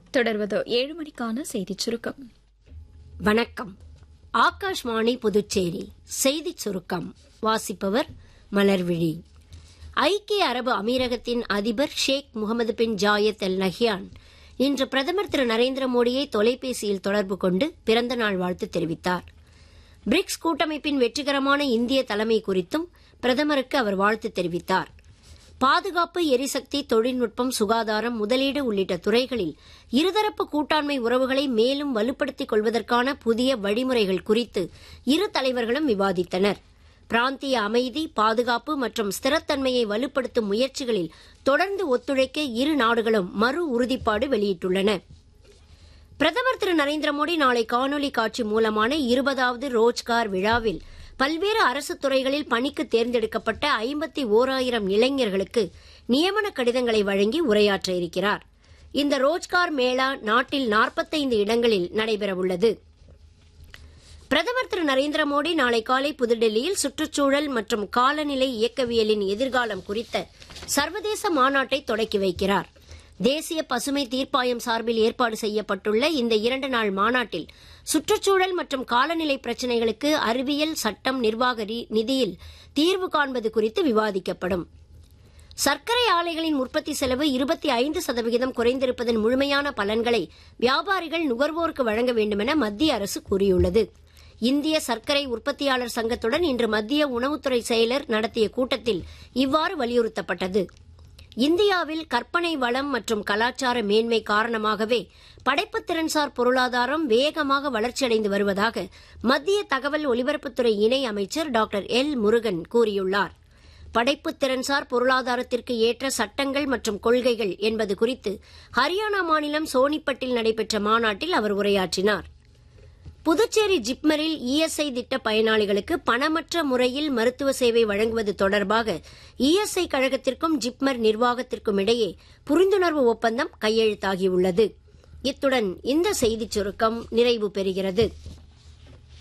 தொடர்வது ஏழு மணிக்கான செய்திச் சுருக்கம் வணக்கம் ஆகாஷ்வாணி புதுச்சேரி செய்திச் சுருக்கம் வாசிப்பவர் மலர்விழி ஐக்கிய அரபு அமீரகத்தின் அதிபர் Sheikh Mohamed bin Zayed Al Nahyan இன்று பிரதமர் திரு நரேந்திர மோடியை தொலைபேசியில் தொடர்பு கொண்டு பிறந்த நாள் வாழ்த்து தெரிவித்தார் பிரிக்ஸ் கூட்டமைப்பின் வெற்றிகரமான இந்திய தலைமை குறித்தும் பிரதமருக்கு அவர் வாழ்த்து தெரிவித்தார் பாதுகாப்பு எரிசக்தி தொழில்நுட்பம் சுகாதாரம் முதலீடு உள்ளிட்ட துறைகளில் இருதரப்பு கூட்டாண்மை உறவுகளை மேலும் வலுப்படுத்திக் கொள்வதற்கான புதிய வழிமுறைகள் குறித்து இரு தலைவர்களும் விவாதித்தனர் பிராந்திய அமைதி பாதுகாப்பு மற்றும் ஸ்திரத்தன்மையை வலுப்படுத்தும் முயற்சிகளில் தொடர்ந்து ஒத்துழைக்க இரு நாடுகளும் மறு உறுதிப்பாடு வெளியிட்டுள்ளன பிரதமர் திரு நரேந்திர மோடி நாளை காணொலி காட்சி மூலமான இருபதாவது ரோஜ்கார் விழாவில் பல்வேறு அரசு துறைகளில் பணிக்கு தேர்ந்தெடுக்கப்பட்ட ஐம்பத்தி ஓராயிரம் இளைஞர்களுக்கு நியமன கடிதங்களை வழங்கி உரையாற்ற இருக்கிறார் இந்த ரோஜ்கார் மேளா நாட்டில் நாற்பத்தைந்து இடங்களில் நடைபெறவுள்ளது பிரதமர் திரு நரேந்திர மோடி நாளை காலை புதுடெல்லியில் சுற்றுச்சூழல் மற்றும் காலநிலை இயக்கவியலின் எதிர்காலம் குறித்த சர்வதேச மாநாட்டை தொடக்கி வைக்கிறார் தேசிய பசுமை தீர்ப்பாயம் சார்பில் ஏற்பாடு செய்யப்பட்டுள்ள இந்த இரண்டு நாள் மாநாட்டில் சுற்றுச்சூழல் மற்றும் காலநிலை பிரச்சினைகளுக்கு அறிவியல் சட்டம் நிர்வாக நிதியில் தீர்வு காண்பது குறித்து விவாதிக்கப்படும் சர்க்கரை ஆலைகளின் உற்பத்தி செலவு இருபத்தி ஐந்து சதவிகிதம் குறைந்திருப்பதன் முழுமையான பலன்களை வியாபாரிகள் நுகர்வோருக்கு வழங்க வேண்டுமென மத்திய அரசு கூறியுள்ளது இந்திய சர்க்கரை உற்பத்தியாளர் சங்கத்துடன் இன்று மத்திய உணவுத்துறை செயலர் நடத்திய கூட்டத்தில் இவ்வாறு வலியுறுத்தப்பட்டது இந்தியாவில் கற்பனை வளம் மற்றும் கலாச்சார மேன்மை காரணமாகவே படைப்புத் திறன்சார் பொருளாதாரம் வேகமாக வளர்ச்சியடைந்து வருவதாக மத்திய தகவல் ஒலிபரப்புத்துறை இணை அமைச்சர் டாக்டர் எல் முருகன் கூறியுள்ளார் படைப்புத் திறன்சார் பொருளாதாரத்திற்கு ஏற்ற சட்டங்கள் மற்றும் கொள்கைகள் என்பது குறித்து ஹரியானா மாநிலம் சோனிப்பட்டில் நடைபெற்ற மாநாட்டில் அவர் உரையாற்றினார் புதுச்சேரி ஜிப்மரில் இஎஸ்ஐ திட்ட பயனாளிகளுக்கு பணமற்ற முறையில் மருத்துவ சேவை வழங்குவது தொடர்பாக இஎஸ்ஐ கழகத்திற்கும் ஜிப்மர் நிர்வாகத்திற்கும் இடையே புரிந்துணர்வு ஒப்பந்தம் கையெழுத்தாகியுள்ளது இத்துடன் இந்த செய்திச் சுருக்கம் நிறைவு பெறுகிறது